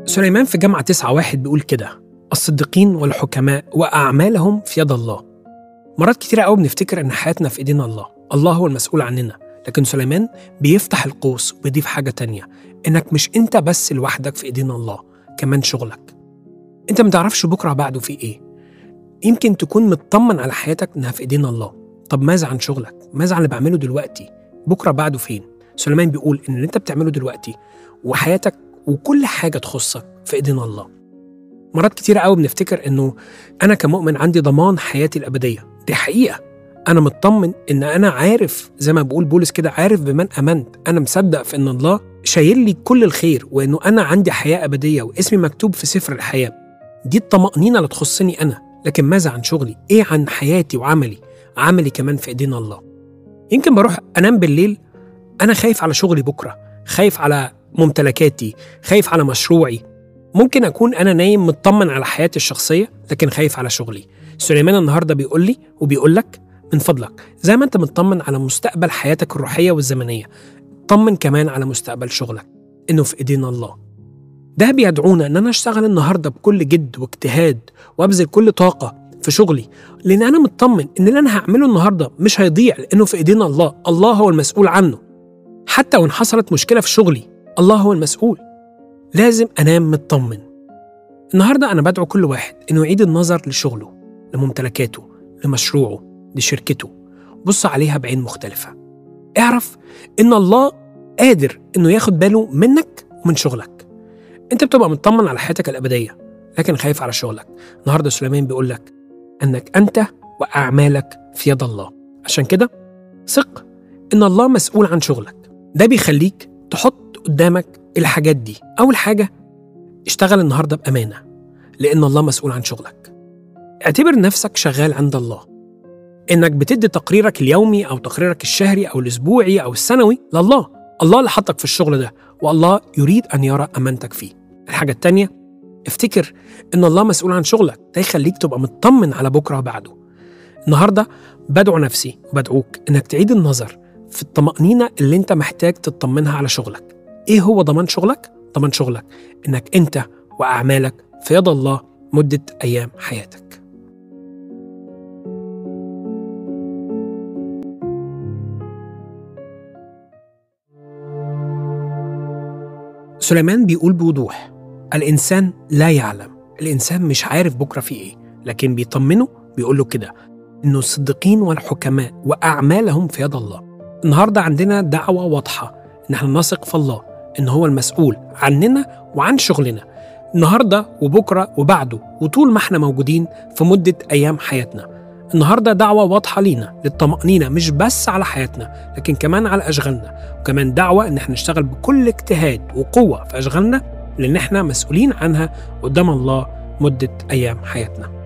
سليمان في جامعة تسعة واحد بيقول كده الصديقين والحكماء وأعمالهم في يد الله مرات كتيرة قوي بنفتكر إن حياتنا في إيدينا الله الله هو المسؤول عننا لكن سليمان بيفتح القوس وبيضيف حاجة تانية إنك مش أنت بس لوحدك في إيدين الله كمان شغلك أنت متعرفش بكرة بعده في إيه يمكن تكون مطمن على حياتك إنها في إيدين الله طب ماذا عن شغلك؟ ماذا عن اللي بعمله دلوقتي؟ بكرة بعده فين؟ سليمان بيقول إن اللي أنت بتعمله دلوقتي وحياتك وكل حاجة تخصك في إيدين الله مرات كتيرة قوي بنفتكر إنه أنا كمؤمن عندي ضمان حياتي الأبدية دي حقيقة أنا مطمن إن أنا عارف زي ما بقول بولس كده عارف بمن أمنت أنا مصدق في إن الله شايل لي كل الخير وإنه أنا عندي حياة أبدية واسمي مكتوب في سفر الحياة دي الطمأنينة اللي تخصني أنا لكن ماذا عن شغلي؟ إيه عن حياتي وعملي؟ عملي كمان في إيدين الله يمكن بروح أنام بالليل أنا خايف على شغلي بكرة خايف على ممتلكاتي خايف على مشروعي ممكن أكون أنا نايم مطمن على حياتي الشخصية لكن خايف على شغلي سليمان النهاردة بيقول لي وبيقول لك من فضلك زي ما أنت مطمن على مستقبل حياتك الروحية والزمنية طمن كمان على مستقبل شغلك إنه في إيدين الله ده بيدعونا إن أنا أشتغل النهاردة بكل جد واجتهاد وأبذل كل طاقة في شغلي لأن أنا مطمن إن اللي أنا هعمله النهاردة مش هيضيع لأنه في إيدين الله الله هو المسؤول عنه حتى وإن حصلت مشكلة في شغلي الله هو المسؤول لازم أنام مطمن النهاردة أنا بدعو كل واحد إنه يعيد النظر لشغله لممتلكاته لمشروعه لشركته بص عليها بعين مختلفة اعرف إن الله قادر إنه ياخد باله منك ومن شغلك أنت بتبقى مطمن على حياتك الأبدية لكن خايف على شغلك النهاردة سليمان بيقول لك أنك أنت وأعمالك في يد الله عشان كده ثق إن الله مسؤول عن شغلك ده بيخليك تحط قدامك الحاجات دي أول حاجة اشتغل النهاردة بأمانة لأن الله مسؤول عن شغلك اعتبر نفسك شغال عند الله إنك بتدي تقريرك اليومي أو تقريرك الشهري أو الأسبوعي أو السنوي لله الله اللي حطك في الشغل ده والله يريد أن يرى أمانتك فيه الحاجة التانية افتكر إن الله مسؤول عن شغلك ده يخليك تبقى مطمن على بكرة بعده النهاردة بدعو نفسي وبدعوك إنك تعيد النظر في الطمأنينة اللي أنت محتاج تطمنها على شغلك إيه هو ضمان شغلك؟ ضمان شغلك إنك أنت وأعمالك في يد الله مدة أيام حياتك سليمان بيقول بوضوح الإنسان لا يعلم الإنسان مش عارف بكرة في إيه لكن بيطمنه بيقول له كده إنه الصديقين والحكماء وأعمالهم في يد الله النهاردة عندنا دعوة واضحة إن احنا نثق في الله إن هو المسؤول عننا وعن شغلنا النهاردة وبكرة وبعده وطول ما احنا موجودين في مدة أيام حياتنا النهاردة دعوة واضحة لينا للطمأنينة مش بس على حياتنا لكن كمان على أشغالنا وكمان دعوة إن احنا نشتغل بكل اجتهاد وقوة في أشغالنا لأن احنا مسؤولين عنها قدام الله مدة أيام حياتنا